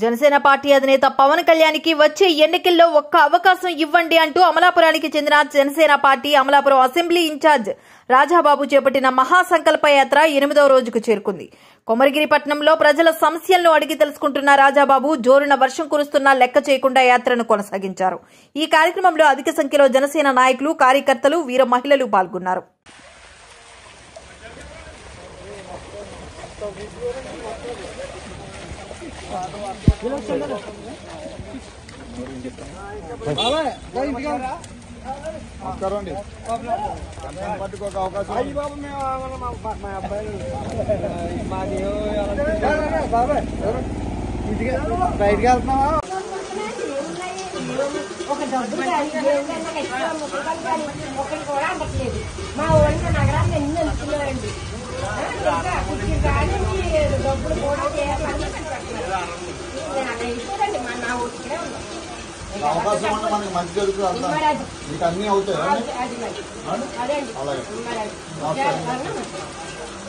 Janasena party అధినేత పవన్ కళ్యాణ్కి వచ్చే ఎన్నికల్లో ఒక్క అవకాశం ఇవ్వండి అంటూ అమలాపురానికి చెందిన Janasena party Amalapuram assembly in charge Rajababu చేపట్టిన మహాసంకల్ప యాత్ర ఎనిమిదవ రోజుకు చేరుకుంది కొమరగిరి పట్టణంలో ప్రజల సమస్యలను అడిగి తెలుసుకుంటున్న రాజాబాబు జోరున వర్షం కురుస్తున్నా లెక్క చేయకుండా యాత్రను కొనసాగించారు ఈ కార్యక్రమంలో అధిక సంఖ్యలో జనసేన నాయకులు కార్యకర్తలు వీర మహిళలు పాల్గొన్నారు నమస్కారం అండి జనసేన పార్టీకి ఒక అవకాశం అయ్యి బాబు మేము మా మా- మా అబ్బాయిలు మాది బాబాయ్ బయటికి వెళ్తున్నావా ఒక డబ్బు కానీ ఏదైనా ఎక్స్ట్రా ముక్కలు కానీ ఒకటి కూడా అందట్లేదు మా ఊళ్ళో నగరాన్ని ఎన్ని అనుకున్నారండి కుర్చీ కానీ డబ్బులు కూడా చేయాలని అయిపోదండి మా నా ఊరికే ఉన్నాం అవకాశం ఉంటే మనకి మంచి జరుగుతుంది అంతా మరి అది మీకు అన్ని అవుతాయి అది- అది మరి అదే అండి అలాగే మరి అది నమస్కారం. చేస్తాను.